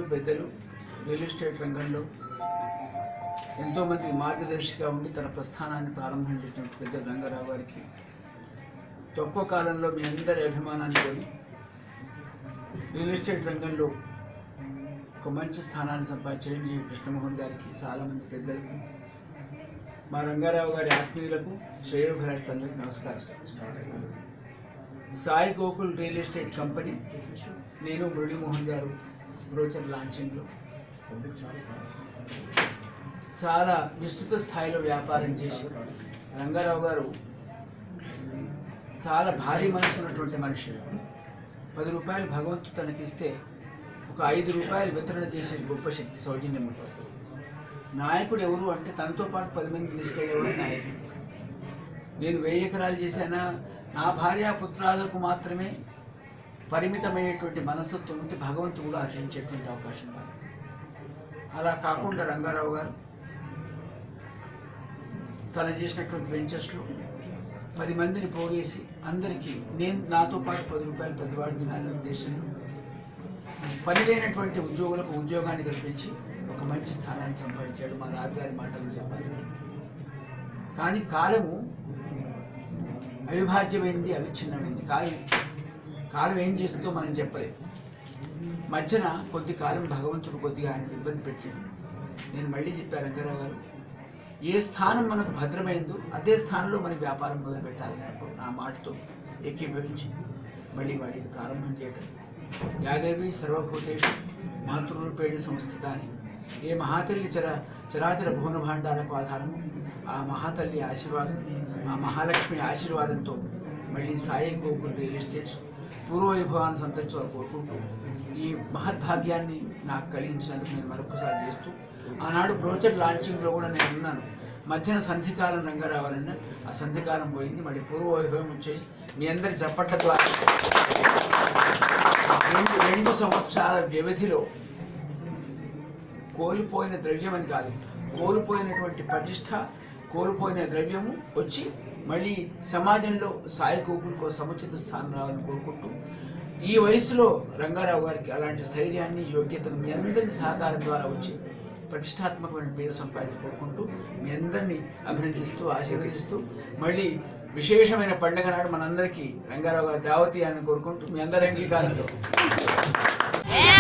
పెద్దలు real estate రంగంలో ఎంతోమంది మార్గదర్శిగా ఉండి తన ప్రస్థానాన్ని ప్రారంభించినటువంటి పెద్ద రంగారావు గారికి తక్కువ కాలంలో మీ అందరి అభిమానాన్ని కొని రియల్ ఎస్టేట్ రంగంలో ఒక మంచి స్థానాన్ని సంపాదించి చిరంజీవి కృష్ణమోహన్ గారికి చాలామంది పెద్దలకు మా రంగారావు గారి ఆత్మీయులకు శ్రేయోభిలాషులందరికీ నమస్కారం Sai Gokul real estate company నేను మురళీమోహన్ గారు బ్రోచర్ లాంచింగ్లో చాలా విస్తృత స్థాయిలో వ్యాపారం చేసి రంగారావు గారు చాలా భారీ మనసు ఉన్నటువంటి మనిషి పది రూపాయలు భగవంతుడు తనకిస్తే ఒక ఐదు రూపాయలు వితరణ చేసే గొప్ప శక్తి సౌజన్యం ఉంటుంది నాయకుడు ఎవరు అంటే తనతో పాటు పది మంది తీసుకెళ్ళేవాడు నాయకుడు నేను వెయ్యి ఎకరాలు చేశానా నా భార్య పుత్రాలకు మాత్రమే పరిమితమయ్యేటువంటి మనస్తత్వం ఉంటే భగవంతుడు కూడా ఆచరించేటువంటి అవకాశం కాదు అలా కాకుండా రంగారావు గారు తను చేసినటువంటి వెంచర్స్లో పది మందిని పోగేసి అందరికీ నేను నాతో పాటు పది రూపాయలు ప్రతివాడు తినాలనే ఉద్దేశంలో పని లేనటువంటి ఉద్యోగులకు ఉద్యోగాన్ని కల్పించి ఒక మంచి స్థానాన్ని సంపాదించాడు మా రాజుగారి మాటలు చెప్పాలి కానీ కాలము అవిభాజ్యమైంది అవిచ్ఛిన్నమైంది కాలం కాలం ఏం చేస్తుందో మనం చెప్పలేము మధ్యన కొద్ది కాలం భగవంతుడు కొద్దిగా ఆయన ఇబ్బంది పెట్టాడు నేను మళ్ళీ చెప్పాను రంగారావు గారు ఏ స్థానం మనకు భద్రమైందో అదే స్థానంలో మన వ్యాపారం మొదలు పెట్టాలి నా మాటతో ఏకీభవించి మళ్ళీ వాడికి ప్రారంభం చేయటం యాదేవి సర్వభూతేషు మాతృరూపేణ సంస్థితాన్ని ఏ మహాతల్లి చర చరాచర భువన భాండాలకు ఆధారము ఆ మహాతల్లి ఆశీర్వాదం ఆ మహాలక్ష్మి ఆశీర్వాదంతో మళ్ళీ సాయి గోకుల్ రియల్ ఎస్టేట్స్ పూర్వవైభవాన్ని సంతరించాలని కోరుకుంటూ ఈ మహద్భాగ్యాన్ని నాకు కలిగించినందుకు నేను మరొకసారి చేస్తూ ఆనాడు బ్రోచర్ లాంచింగ్లో కూడా నేను ఉన్నాను మధ్యన సంధికాలం రంగారావాలన్న ఆ సంధికాలం పోయింది మళ్ళీ పూర్వవైభవం వచ్చేసి మీ అందరి చప్పట్ల ద్వారా రెండు రెండు సంవత్సరాల వ్యవధిలో కోల్పోయిన ద్రవ్యం అని కాదు కోల్పోయినటువంటి ప్రతిష్ట కోల్పోయిన ద్రవ్యము వచ్చి మళ్ళీ సమాజంలో సాయి కోకులకు సముచిత స్థానం రావాలని కోరుకుంటూ ఈ వయసులో రంగారావు గారికి అలాంటి స్థైర్యాన్ని యోగ్యతను మీ అందరి సహకారం ద్వారా వచ్చి ప్రతిష్టాత్మకమైన పేరు సంపాదించి కోరుకుంటూ మీ అందరినీ అభినందిస్తూ ఆశీర్వదిస్తూ మళ్ళీ విశేషమైన పండుగ నాడు మనందరికీ రంగారావు గారి దావతి అని కోరుకుంటూ మీ అందరి అంగీకారంతో ఏ